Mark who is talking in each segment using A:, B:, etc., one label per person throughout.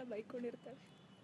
A: ಬೈಕೊಂಡಿರ್ತಾಳೆ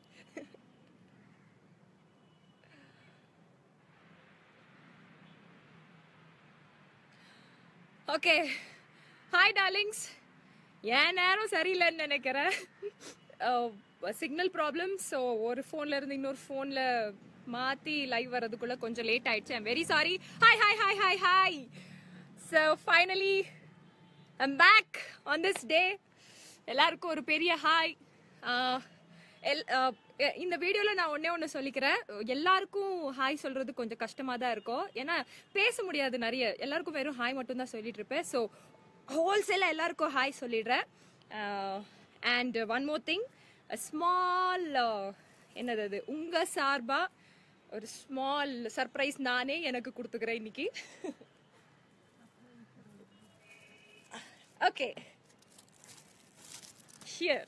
A: okay hi darlings என் நேரம் சரியில்லைன்னு நினைக்கிறேன் சிக்னல் ப்ராப்ளம் ஸோ ஒரு ஃபோன்ல இருந்து இன்னொரு ஃபோனில் மாற்றி லைவ் வர்றதுக்குள்ள கொஞ்சம் லேட் ஆயிடுச்சு I'm very sorry hi hi hi hi hi so finally I'm back on this day எல்லாருக்கும் ஒரு பெரிய ஹாய் எல் uh, எ- இந்த வீடியோவில் நான் ஒன்றே ஒன்று சொல்லிக்கிறேன் எல்லாருக்கும் ஹாய் சொல்கிறது கொஞ்சம் கஷ்டமாக தான் இருக்கும் ஏன்னா பேச முடியாது நிறைய எல்லாருக்கும் வெறும் ஹாய் மட்டும் தான் சொல்லிட்டு இருப்பேன் ஸோ ஹோல்சேலாக எல்லாருக்கும் ஹாய் சொல்லிடுறேன் and one more thing small என்னது அது உங்கள் சார்பாக ஒரு ஸ்மால் சர்ப்ரைஸ் நானே எனக்கு கொடுத்துக்கிறேன் இன்னைக்கு okay here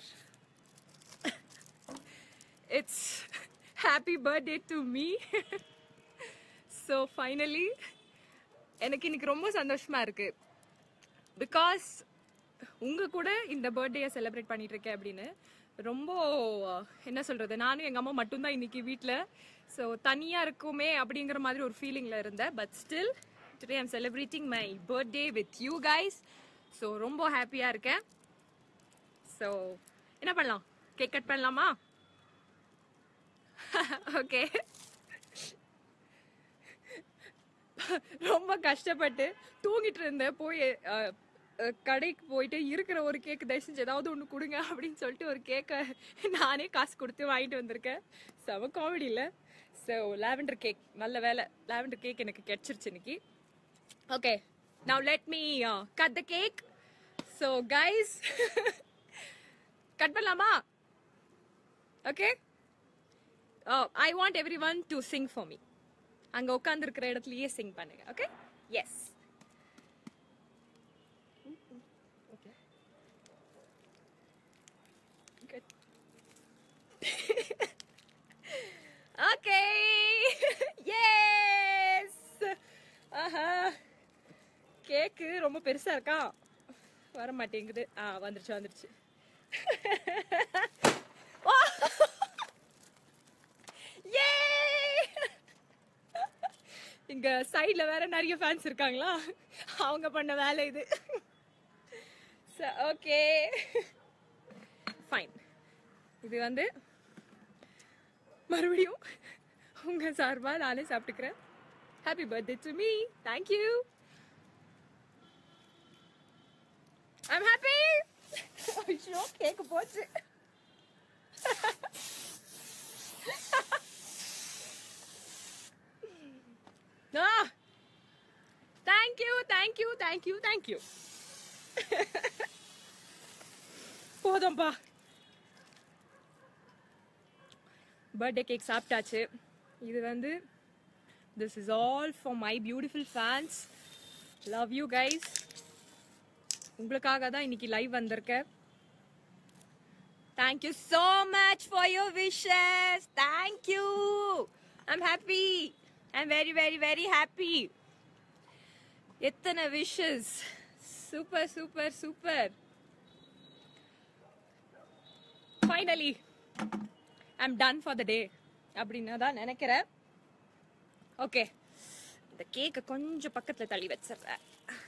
A: it's happy birthday to me so finally எனக்கு இன்னைக்கு ரொம்ப சந்தோஷமா இருக்கு பிகாஸ் உங்க கூட இந்த பர்த்டேயை செலிப்ரேட் பண்ணிட்டு இருக்கேன் அப்படின்னு ரொம்ப என்ன சொல்றது நானும் எங்க அம்மா மட்டும்தான் இன்னைக்கு வீட்டில் ஸோ தனியா இருக்குமே அப்படிங்கிற மாதிரி ஒரு ஃபீலிங்ல இருந்தேன் but still today I'm celebrating my birthday with you guys so ரொம்ப ஹாப்பியா இருக்கேன் ஸோ என்ன பண்ணலாம் கேக் கட் பண்ணலாமா ஓகே ரொம்ப கஷ்டப்பட்டு தூங்கிட்டு இருந்தேன் போய் அஹ், அஹ், கடைக்கு போயிட்டு இருக்கிற ஒரு கேக் தயவு செஞ்சு ஏதாவது ஒன்று கொடுங்க அப்படின்னு சொல்லிட்டு ஒரு கேக்கை நானே காசு கொடுத்து வாங்கிட்டு வந்திருக்கேன் செம காமெடி இல்லை ஸோ லாவெண்டர் கேக் நல்ல வேலை லாவெண்டர் கேக் எனக்கு கிடைச்சிருச்சு இன்னைக்கு okay now let me cut the cake so guys cut பண்ணலாமா okay I want everyone to sing for me அங்க உட்காந்துருக்கிற இடத்துலயே சிங் பண்ணுங்க ஓகே எஸ் ஓகே எஸ் ஆஹா கேக்கு ரொம்ப பெருசா இருக்கா வர மாட்டேங்குது ஆ வந்துருச்சு வந்துருச்சு Yay! இங்க சைடுல வேற நிறைய ஃபேன்ஸ் இருக்காங்களா அவங்க பண்ண வேலை இது ஓகே ஃபைன் இது வந்து மறுபடியும் உங்க சார்பா நானே சாப்பிட்டுக்கிறேன் happy birthday to me thank you I'm happy ஐயோ கேக்கு போச்சு Ah! Thank you, thank you, thank you, thank you. போதும்பா பர்த்டே கேக் சாப்பிட்டாச்சு இது வந்து this is all for my beautiful fans love you guys உங்களுக்காக தான் இன்னைக்கு லைவ் வந்திருக்கேன் Thank you so much for your wishes. Thank you. I'm happy. I'm very, very, very happy. எத்தனை wishes super super super finally I'm done for the day அப்படின்னு தான் நினைக்கிறேன் okay இந்த கேக்கை கொஞ்சம் பக்கத்தில் தள்ளி வச்சிடுறேன்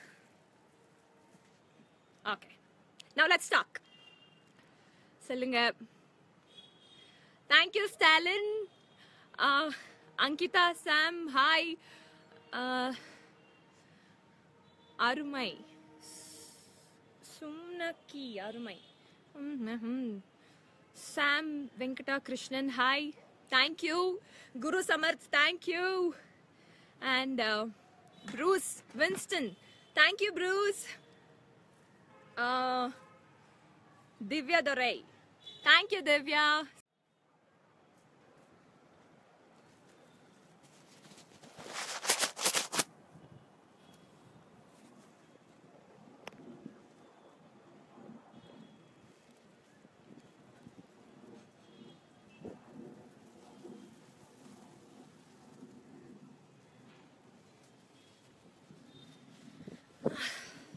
A: ஓகே நவ் லெட்ஸ் டாக் சொல்லுங்க thank you Stalin Ankita Sam hi அருமை சும்னக்கி அருமை Sam Venkata Krishnan hi thank you Guru Samarth thank you and Bruce Winston thank you Bruce Divya Durai thank you Divya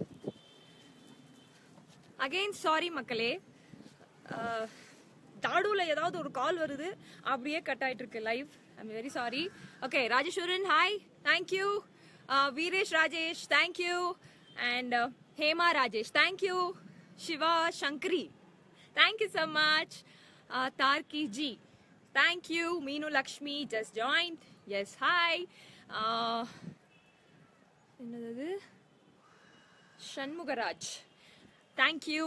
A: again sorry மக்களே அஹ், தாடு நடுவுல ஏதாவது ஒரு கால் வருது அப்படியே கட் ஆயிட்டு இருக்கு live I'm very sorry okay Rajeswaran hi thank you Veeresh Rajesh thank you and Hema Rajesh thank you Siva Sankari thank you so much தார்கி ji thank you Meenu Lakshmi just joined yes hi என்னது Shanmugaraj thank you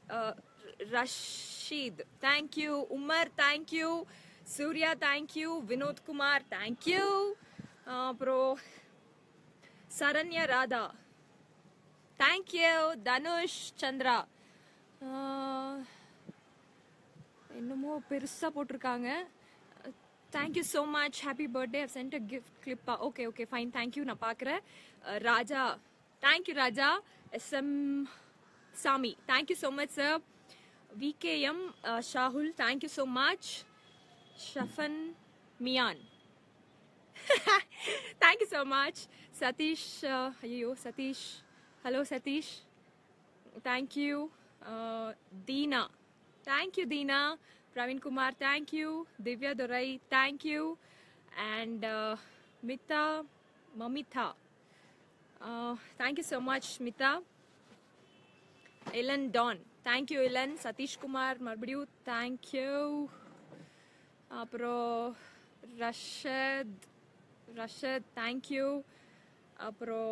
A: Rasheed thank you Umar thank you Surya thank you Vinod Kumar thank you அப்புறம் சரண்யா ராதா தேங்க்யூ தனுஷ் சந்திரா ஆஹ், என்னமோ பெருசாக போட்டிருக்காங்க thank you so much happy birthday I've sent a gift கிளிப்பா okay okay fine thank you நான் பார்க்குறேன் Raja thank you Raja SM Sami thank you so much sir VKM Shahul thank you so much Shafan Mian thank you so much Sathish ஐயோ Sathish hello Sathish thank you uh, Deena thank you Deena Praveen Kumar thank you Divya Dorai thank you and uh, Mita Mamitha uh, thank you so much Mita Ellen Don thank you Ellen Satish Kumar மறுபடியும் thank you அப்புறம் Rashad Rashad thank you அப்புறம்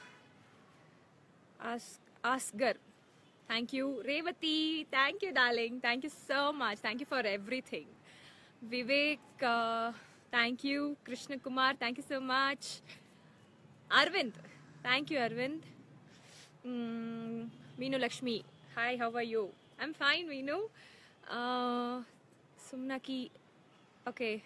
A: As- Asgar. Thank you. Revati, thank you, darling. Thank you so much. Thank you for everything. Vivek, uh, thank you. Krishna Kumar, thank you so much. Arvind, thank you, Arvind. Mm, Meenu Lakshmi, hi, how are you? I'm fine, Meenu. Uh, Sumnaki, okay.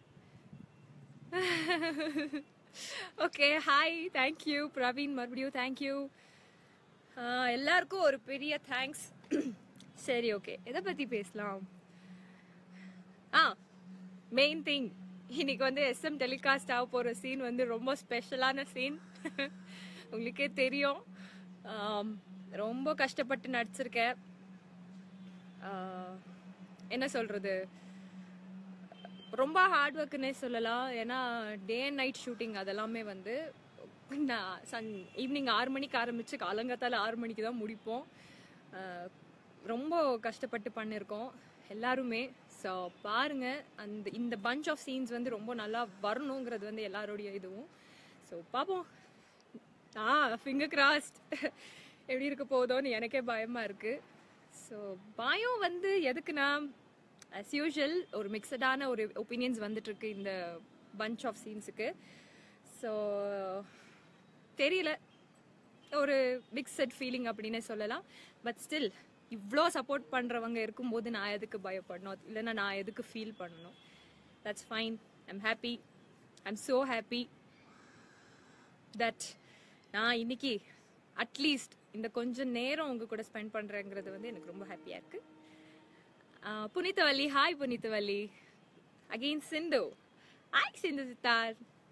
A: Okay hi thank you Praveen மறுபடியும் thank you எல்லாருக்கும் ஒரு பெரிய thanks சரி okay எதை பற்றி பேசலாம் ஆ main thing இன்னைக்கு வந்து எஸ்எம் டெலிகாஸ்ட் ஆக போகிற சீன் வந்து ரொம்ப ஸ்பெஷலான சீன் உங்களுக்கே தெரியும் ஆம், ரொம்ப கஷ்டப்பட்டு நடிச்சிருக்கேன் ஆ, என்ன சொல்கிறது ரொம்ப ஹார்ட் ஒர்க்குன்னே சொல்லலாம் ஏன்னா டே அண்ட் நைட் ஷூட்டிங் அதெல்லாமே வந்து நான் சன் ஈவினிங் ஆறு மணிக்கு ஆரம்பித்து காலங்காத்தால ஆறு மணிக்கு தான் முடிப்போம் அஹ் ரொம்ப கஷ்டப்பட்டு பண்ணியிருக்கோம் எல்லாருமே ஸோ பாருங்க அந்த இந்த பஞ்ச் ஆஃப் சீன்ஸ் வந்து ரொம்ப நல்லா வரணுங்கிறது வந்து எல்லாருடைய இதுவும் ஸோ பார்ப்போம் ஆ ஃபிங்கர் கிராஸ்ட் எப்படி இருக்க போதோன்னு எனக்கே பயமாக இருக்குது ஸோ பயம் வந்து எதுக்குன்னா as யூஷுவல் ஒரு மிக்சடான ஒரு ஒப்பீனியன்ஸ் வந்துட்டு இருக்கு இந்த பஞ்ச் ஆஃப் சீன்ஸுக்கு ஸோ தெரியல ஒரு மிக்சட் ஃபீலிங் அப்படின்னே சொல்லலாம் பட் ஸ்டில் இவ்வளோ சப்போர்ட் பண்ணுறவங்க இருக்கும்போது நான் எதுக்கு பயப்படணும் இல்லைன்னா நான் எதுக்கு ஃபீல் பண்ணணும் that's fine I'm happy I'm so happy that நான் இன்னைக்கு அட்லீஸ்ட் இந்த கொஞ்சம் நேரம் உங்க கூட ஸ்பெண்ட் பண்றேங்கிறது வந்து எனக்கு ரொம்ப ஹாப்பியா இருக்கு ah Punithavalli hi Punithavalli again Sindhu hi Sindhu Sithar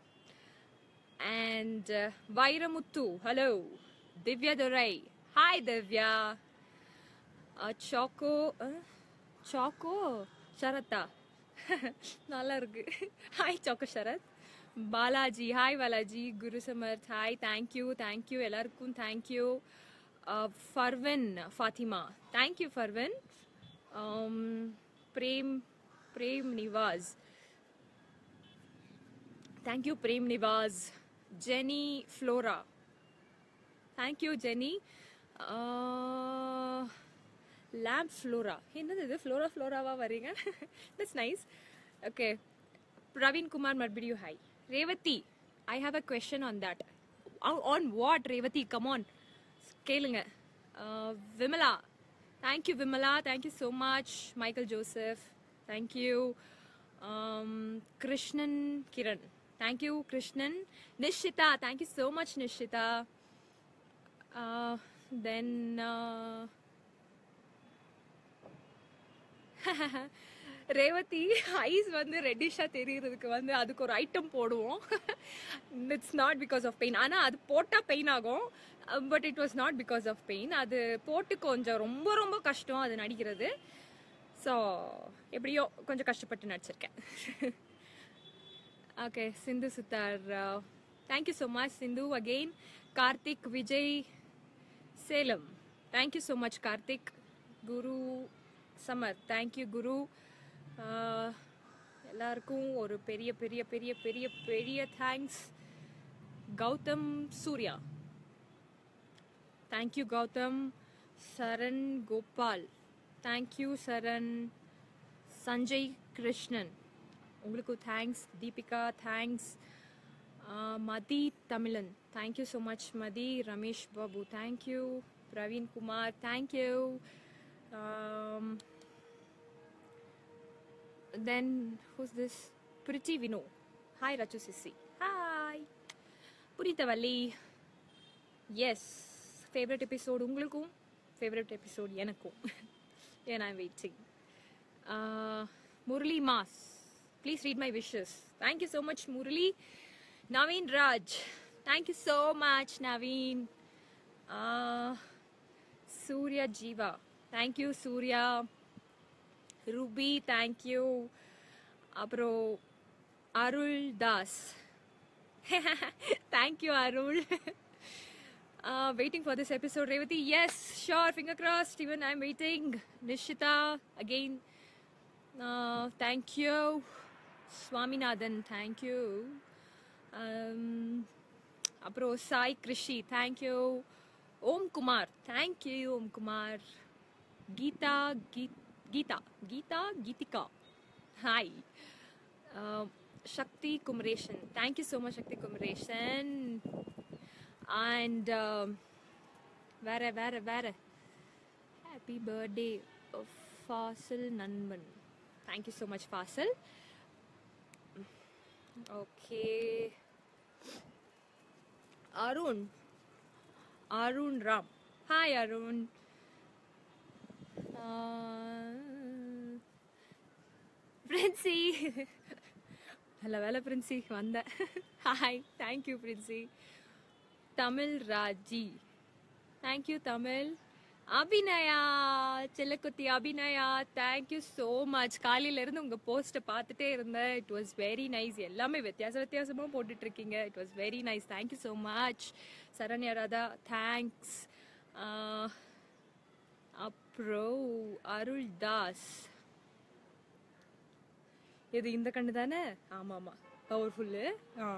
A: and Vairamuthu hello Divya Durai hi Divya Chacko Chacko சரத்தா நல்லா இருக்கு hi Chacko Sarath Balaji hi Balaji Guru Samarth hi thank you thank you எல்லாருக்கும் thank you Farvan Fathima thank you Farvan Prem Prem Nivas thank you Prem Nivas Jenny Flora thank you Jenny lamp Flora என்னது இது ஃப்ளோரா ஃப்ளோராவா வரீங்க that's nice okay Praveen Kumar மறுபடியும் hi Revathi I have a question on that on what Revathi come on கேளுங்க Uh, Vimala thank you Vimala thank you so much Michael Joseph thank you Krishnan Kiran thank you Krishnan Nishitha thank you so much Nishitha then Revathi eyes வந்து ரெட்டிஷாக தெரியறதுக்கு வந்து அதுக்கு ஒரு ஐட்டம் போடுவோம் it's not because of pain ஆனால் அது போட்டால் பெயின் ஆகும் but it was not because of pain அது போட்டு கொஞ்சம் ரொம்ப ரொம்ப கஷ்டம் அது நடிக்கிறது ஸோ எப்படியோ கொஞ்சம் கஷ்டப்பட்டு நடிச்சிருக்கேன் ஓகே சிந்து சுத்தார் thank you so much Sindhu again Karthik Vijay Salem thank you so much Karthik Guru Samar thank you Guru Uh, எல்லாருக்கும் ஒரு பெரிய பெரிய பெரிய பெரிய பெரிய thanks Gautham Surya thank you Gautham Saran Gopal thank you Saran Sanjay Krishnan உங்களுக்கு thanks Deepika thanks Mathi Tamizhan thank you so much Mathi Ramesh Babu thank you Praveen Kumar thank you then who's this பிரிச்சி வினோ ஹாய் ரச்சு சிசி ஹாய் புரித்தவல்லி எஸ் ஃபேவரட் எபிசோடு உங்களுக்கும் ஃபேவரட் எபிசோட் எனக்கும் ஏன் ஐம் வெயிட்டிங் முரளி மாஸ் please read my wishes thank you so much Murali Naveen Raj thank you so much Naveen Surya Jeeva thank you Surya Ruby thank you அப்புறம் Arul Das thank you Arul uh, waiting for this episode. Revati, yes, sure, finger crossed. Even I'm waiting. Nishita, again, uh, thank you. Swaminathan, thank you. Um, அப்புறம் Sai Krishi thank you Om Kumar thank you Om Kumar Geetha Geeth Geetha Geetha Geethika hi Sakthi Kumaresan thank you so much Sakthi Kumaresan and வேற வேற வேற happy birthday Fazil நண்பன் thank you so much Fazil okay Arun Arun Ram hi Arun Princy நல்ல வேலை பிரின்சி வந்தேன் hi thank you Princy Tamil Raji thank you Tamil Abinaya செல்லக்குத்தி Abinaya thank you so much காலையில இருந்து உங்க போஸ்ட்டை பார்த்துட்டே இருந்தேன் இட் வாஸ் வெரி நைஸ் எல்லாமே வித்தியாச வித்தியாசமாக போட்டுட்டு இருக்கீங்க it was very nice thank you so much Saranya Radha thanks அப்புறம் அருள் தாஸ் இது இந்த கண்ணு தானே ஆமா ஆமா பவர்ஃபுல்லு ஆ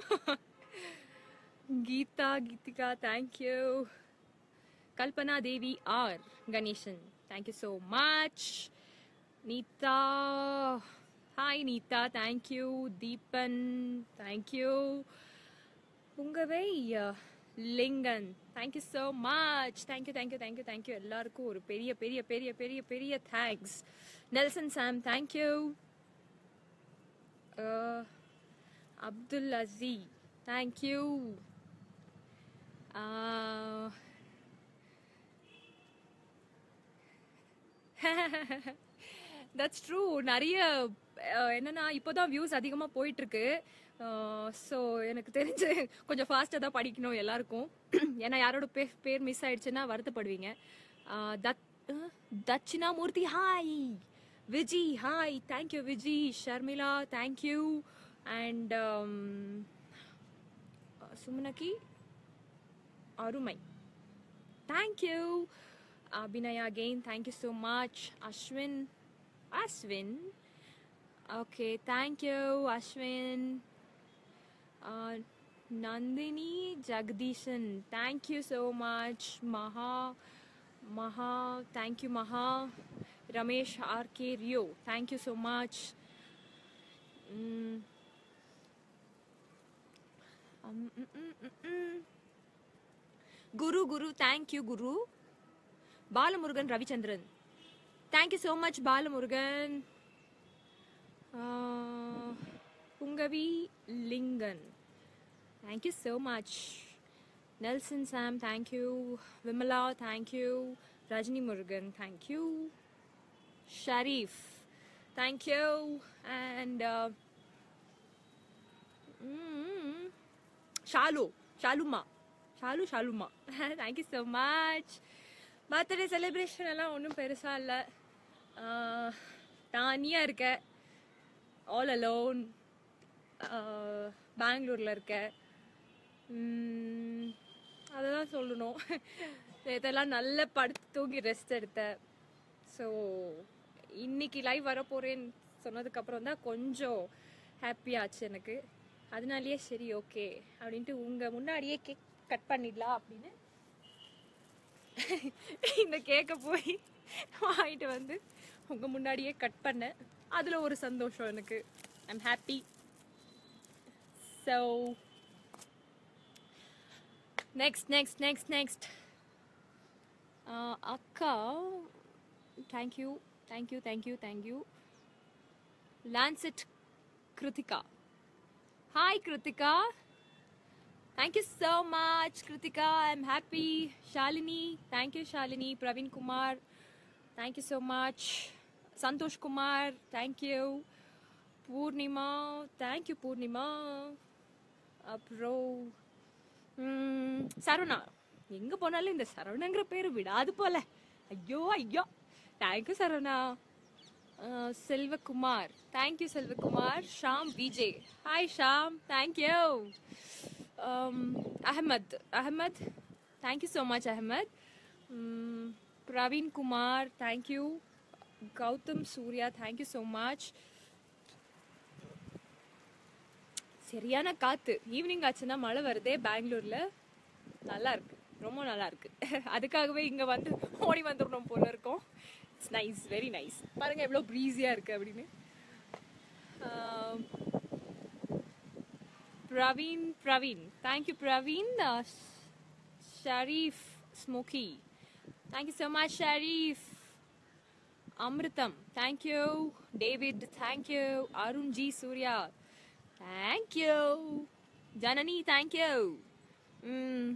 A: Geetha Geethika thank you Kalpana Devi R Ganesan thank you so much Neetha hi Neetha thank you Deepan thank you உங்கவே Lincoln thank you so much thank you thank you thank you thank you எல்லாருக்கும் ஒரு பெரிய பெரிய பெரிய பெரிய பெரிய thanks Nelson Sam thank you Abdul Asi thank you that's true நிறைய அஹ், என்னன்னா இப்போதான் வியூஸ் அதிகமாக போயிட்டு இருக்கு ஸோ எனக்கு தெரிஞ்சு கொஞ்சம் ஃபாஸ்ட்டாக தான் படிக்கணும் எல்லாருக்கும் ஏன்னா யாரோட பே பேர் மிஸ் ஆயிடுச்சுன்னா வருத்தப்படுவீங்க அஹ், தத் அஹ், Dakshina Murthy hi Viji hi thank you Viji Sharmila thank you and சுமனகி அருமை Thank you. Abhinaya again, thank you so much. Ashwin. Ashwin. Okay, thank you, Ashwin. Uh, Nandini Jagdishan, thank you so much. Maha. Maha, thank you, Maha. Ramesh RK Rio, thank you so much. Mm. Um, mm, mm, mm, mm. Guru Guru thank you Guru Balamurugan Ravichandran thank you so much Balamurugan ஆஹ், Poongavi Lincoln thank you so much Nelson Sam thank you Vimala thank you Rajini Murugan thank you Sharif thank you and Shalu ஷாலுமா ஷாலு ஷாலுமா thank you so much birthday celebration எல்லாம் ஒன்றும் பெருசாக இல்லை தனியா இருக்க all alone பெங்களூர்ல இருக்க உம், அதெல்லாம் சொல்லணும் இதெல்லாம் நல்ல படுத்து தூங்கி ரெஸ்ட் எடுத்தேன் ஸோ இன்னைக்கு லைவ் வர போறேன்னு சொன்னதுக்கு அப்புறம் தான் கொஞ்சம் ஹாப்பியாச்சு எனக்கு அதனாலயே சரி ஓகே அப்படின்ட்டு உங்க முன்னாடியே கேக் கட் பண்ணிடலாம் அப்படின்னு இந்த கேக்கை போய் வாங்கிட்டு வந்து உங்க முன்னாடியே கட் பண்ணேன் அதுல ஒரு சந்தோஷம் எனக்கு I'm happy so next next next next அக்கா தேங்க்யூ தேங்க்யூ தேங்க்யூ தேங்க்யூ லான்செட் Krithika hi Krithika Thank you so much, Kritika. I'm happy. Shalini, thank you, Shalini. Praveen Kumar, thank you so much. Santosh Kumar, thank you. Purnima, thank you, Purnima. அப்புறம் ம், சரவணா எங்க போனாலும் இந்த சரவணங்கிற பேரு விடாது போல ஐயோ ஐயோ தேங்க்யூ சரவணா அஹ், Selvakumar thank you Selvakumar Shyam Vijay hi Shyam thank you um, Ahmed. Ahmed, thank you so much, Ahmed. Um, Praveen Kumar, thank you. Gautam Surya, thank you so much. சரியான காத்து ஈவினிங் ஆச்சுன்னா மழை வருதே பெங்களூர்ல நல்லா இருக்கு ரொம்ப நல்லா இருக்கு அதுக்காகவே இங்க வந்து ஓடி வந்துடணும் போல இருக்கோம் இட்ஸ் நைஸ் வெரி நைஸ் பாருங்க எவ்வளோ ப்ரீஸியா இருக்கு அப்படின்னு ஆம், Praveen, Praveen. Thank you, Praveen. Uh, Sharif Smoky. Thank you so much, Sharif. Amritam. Thank you. David. Thank you. Arun G. Surya. Thank you. Janani. Thank you. Mm.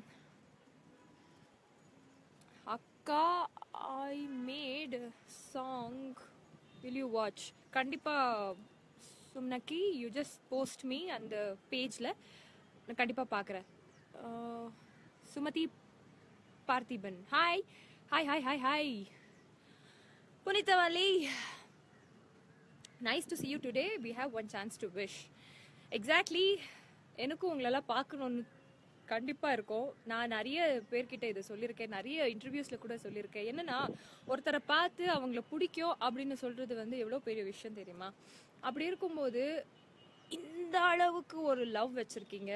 A: Akka, I made a song. Will you watch? கண்டிப்பா சும்னக்கி you just post me அந்த பேஜில் நான் கண்டிப்பாக பார்க்குறேன் Sumathi Parthiban hi hi hi hi hi Punithavalli nice to see you today we have one chance to wish exactly எனக்கும் உங்களெல்லாம் பார்க்கணுன்னு கண்டிப்பாக இருக்கும் நான் நிறைய பேர்கிட்ட இதை சொல்லியிருக்கேன் நிறைய இன்டர்வியூஸில் கூட சொல்லியிருக்கேன் என்னன்னா ஒருத்தரை பார்த்து அவங்கள பிடிக்கும் அப்படின்னு சொல்கிறது வந்து எவ்வளோ பெரிய விஷயம் தெரியுமா அப்படி இருக்கும்போது இந்த அளவுக்கு ஒரு லவ் வச்சுருக்கீங்க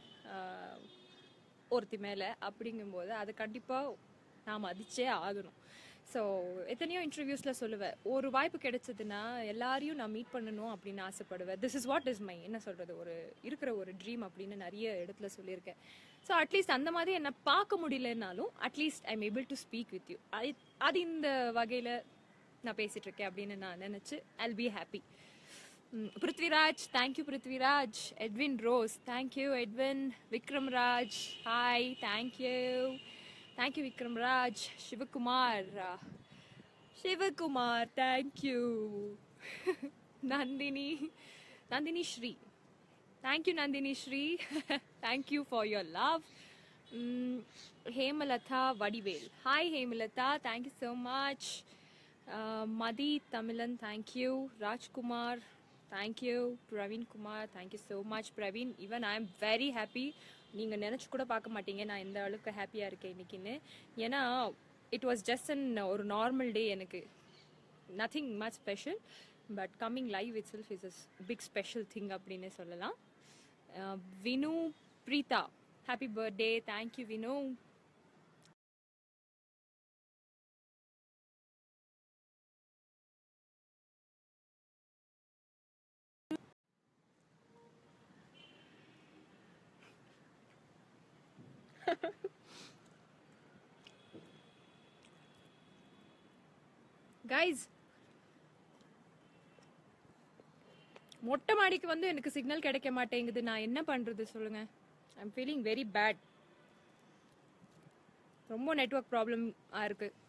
A: ஒருத்தி மேலே அப்படிங்கும்போது அது கண்டிப்பாக நான் மதிச்சே ஆகணும் ஸோ எத்தனையோ இன்டர்வியூஸில் சொல்லுவேன் ஒரு வாய்ப்பு கிடைச்சதுன்னா எல்லாரையும் நான் மீட் பண்ணணும் அப்படின்னு ஆசைப்படுவேன் this is what is my என்ன சொல்கிறது ஒரு இருக்கிற ஒரு ட்ரீம் அப்படின்னு நிறைய இடத்துல சொல்லியிருக்கேன் ஸோ அட்லீஸ்ட் அந்த மாதிரி என்னை பார்க்க முடியலனாலும் at least I'm able to speak with you அது அது இந்த வகையில் நான் பேசிகிட்டு இருக்கேன் அப்படின்னு நான் நினச்சி I'll be happy Prithviraj thank you Prithviraj Edwin Rose thank you Edwin Vikram Raj hi thank you thank you Vikram Raj Sivakumar Sivakumar thank you Nandini Nandini Sri thank you Nandini Sri thank you for your love Hemalatha Vadivel hi Hemalatha thank you so much Mathi Tamizhan thank you Rajkumar thank you Praveen Kumar thank you so much Praveen even I am very happy நீங்கள் நினச்சி கூட பார்க்க மாட்டீங்க நான் எந்த அளவுக்கு ஹாப்பியாக இருக்கேன் இன்னைக்குன்னு ஏன்னா இட் வாஸ் ஜஸ்ட் அன் ஒரு நார்மல் டே எனக்கு nothing much special but coming live itself is as big special thing அப்படின்னு சொல்லலாம் அஹ், Vinu Preetha happy birthday thank you Vinu guys மொட்டை மாடிக்கு வந்து எனக்கு சிக்னல் கிடைக்க மாட்டேங்குது நான் என்ன பண்றது சொல்லுங்க I am feeling very bad ரொம்ப நெட்வொர்க் ப்ராப்ளம் இருக்கு